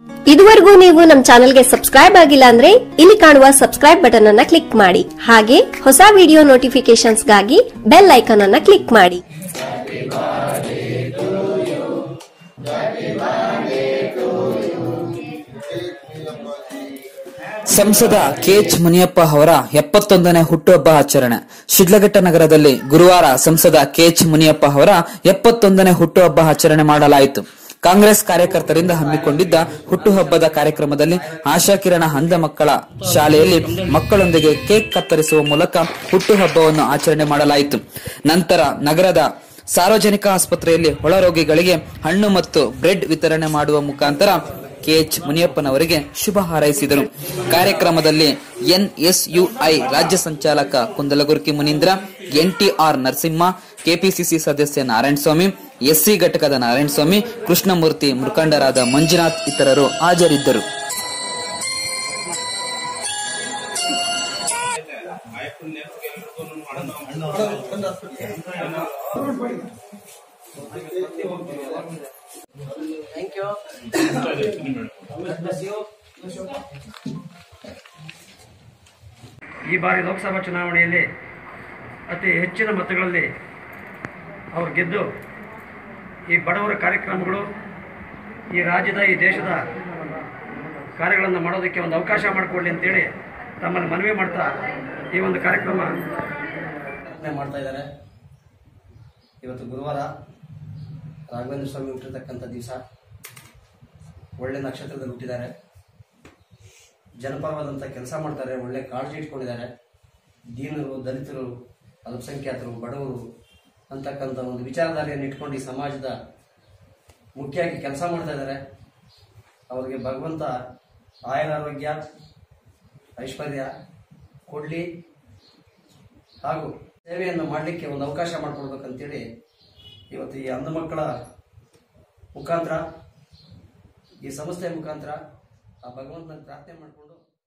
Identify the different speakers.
Speaker 1: ಇದುವರೆಗೂ ನೀವು ನಮ್ಮ ಚಾನೆಲ್ಗೆ ಸಬ್ಸ್ಕ್ರೈಬ್ ಆಗಿಲ್ಲ ಅಂದ್ರೆ ಇಲ್ಲಿ ಕಾಣುವ ಸಬ್ಸ್ಕ್ರೈಬ್ ಬಟನ್ ಅನ್ನ ಕ್ಲಿಕ್ ಮಾಡಿ ಹಾಗೆ ಹೊಸ ವಿಡಿಯೋ ನೋಟಿಫಿಕೇಶನ್ಸ್ಗಾಗಿ ಬೆಲ್ ಐಕಾನ್ ಅನ್ನ ಕ್ಲಿಕ್ ಮಾಡಿ
Speaker 2: ಸಂಸದ ಕೆಎಚ್ ಮುನಿಯಪ್ಪ ಅವರ ಎಪ್ಪತ್ತೊಂದನೇ ಹುಟ್ಟುಹಬ್ಬ ಆಚರಣೆ ಶಿಡ್ಲಘಟ್ಟ ನಗರದಲ್ಲಿ ಗುರುವಾರ ಸಂಸದ ಕೆಎಚ್ ಮುನಿಯಪ್ಪ ಅವರ ಎಪ್ಪತ್ತೊಂದನೇ ಹುಟ್ಟುಹಬ್ಬ ಆಚರಣೆ ಮಾಡಲಾಯಿತು ಕಾಂಗ್ರೆಸ್ ಕಾರ್ಯಕರ್ತರಿಂದ ಹಮ್ಮಿಕೊಂಡಿದ್ದ ಹುಟ್ಟುಹಬ್ಬದ ಕಾರ್ಯಕ್ರಮದಲ್ಲಿ ಆಶಾಕಿರಣ ಅಂಧ ಮಕ್ಕಳ ಶಾಲೆಯಲ್ಲಿ ಮಕ್ಕಳೊಂದಿಗೆ ಕೇಕ್ ಕತ್ತರಿಸುವ ಮೂಲಕ ಹುಟ್ಟುಹಬ್ಬವನ್ನು ಆಚರಣೆ ಮಾಡಲಾಯಿತು ನಂತರ ನಗರದ ಸಾರ್ವಜನಿಕ ಆಸ್ಪತ್ರೆಯಲ್ಲಿ ಒಳರೋಗಿಗಳಿಗೆ ಹಣ್ಣು ಮತ್ತು ಬ್ರೆಡ್ ವಿತರಣೆ ಮಾಡುವ ಮುಖಾಂತರ ಕೆಎಚ್ ಮುನಿಯಪ್ಪನವರಿಗೆ ಶುಭ ಹಾರೈಸಿದರು ಕಾರ್ಯಕ್ರಮದಲ್ಲಿ ಎನ್ಎಸ್ಯುಐ ರಾಜ್ಯ ಸಂಚಾಲಕ ಕುಂದಲಗುರ್ಕಿ ಮುನೀಂದ್ರ ಎನ್ಟಿಆರ್ ನರಸಿಂಹ ಕೆಪಿಸಿಸಿ ಸದಸ್ಯ ನಾರಾಯಣಸ್ವಾಮಿ ಎಸ್ಸಿ ಘಟಕದ ನಾರಾಯಣಸ್ವಾಮಿ ಕೃಷ್ಣಮೂರ್ತಿ ಮುಖಂಡರಾದ ಮಂಜುನಾಥ್ ಇತರರು ಹಾಜರಿದ್ದರು
Speaker 3: ಈ ಬಾರಿ ಲೋಕಸಭಾ ಚುನಾವಣೆಯಲ್ಲಿ ಅತಿ ಹೆಚ್ಚಿನ ಮತಗಳಲ್ಲಿ ಅವರು ಗೆದ್ದು ಈ ಬಡವರ ಕಾರ್ಯಕ್ರಮಗಳು ಈ ರಾಜ್ಯದ ಈ ದೇಶದ ಕಾರ್ಯಗಳನ್ನು ಮಾಡೋದಕ್ಕೆ ಒಂದು ಅವಕಾಶ ಮಾಡಿಕೊಡ್ಲಿ ಅಂತೇಳಿ ತಮ್ಮನ್ನು ಮನವಿ ಮಾಡ್ತಾ ಈ ಒಂದು ಕಾರ್ಯಕ್ರಮ
Speaker 4: ಪ್ರಾರ್ಥನೆ ಮಾಡ್ತಾ ಇದ್ದಾರೆ ಇವತ್ತು ಗುರುವಾರ ರಾಘವೇಂದ್ರ ಸ್ವಾಮಿ ಹುಟ್ಟಿರ್ತಕ್ಕಂಥ ದಿವಸ ಒಳ್ಳೆ ನಕ್ಷತ್ರದಲ್ಲಿ ಹುಟ್ಟಿದ್ದಾರೆ ಜನಪರವಾದಂಥ ಕೆಲಸ ಮಾಡ್ತಾರೆ ಒಳ್ಳೆ ಕಾಳಜಿ ಇಟ್ಕೊಂಡಿದ್ದಾರೆ ದೀನರು ದಲಿತರು ಅಲ್ಪಸಂಖ್ಯಾತರು ಬಡವರು ಅಂತಕ್ಕಂಥ ಒಂದು ವಿಚಾರಧಾರೆಯನ್ನು ಇಟ್ಕೊಂಡು ಈ ಸಮಾಜದ ಮುಖ್ಯವಾಗಿ ಕೆಲಸ ಮಾಡ್ತಾ ಇದ್ದಾರೆ ಅವರಿಗೆ ಭಗವಂತ ಆಯುರಾರೋಗ್ಯ ಐಶ್ವರ್ಯ ಕೊಡಲಿ ಹಾಗೂ ಸೇವೆಯನ್ನು ಮಾಡಲಿಕ್ಕೆ ಒಂದು ಅವಕಾಶ ಮಾಡಿಕೊಡ್ಬೇಕಂತೇಳಿ ಇವತ್ತು ಈ ಅಂಧ ಮಕ್ಕಳ ಮುಖಾಂತರ ಈ ಸಂಸ್ಥೆಯ ಮುಖಾಂತರ ಆ ಭಗವಂತನ ಪ್ರಾರ್ಥನೆ ಮಾಡಿಕೊಂಡು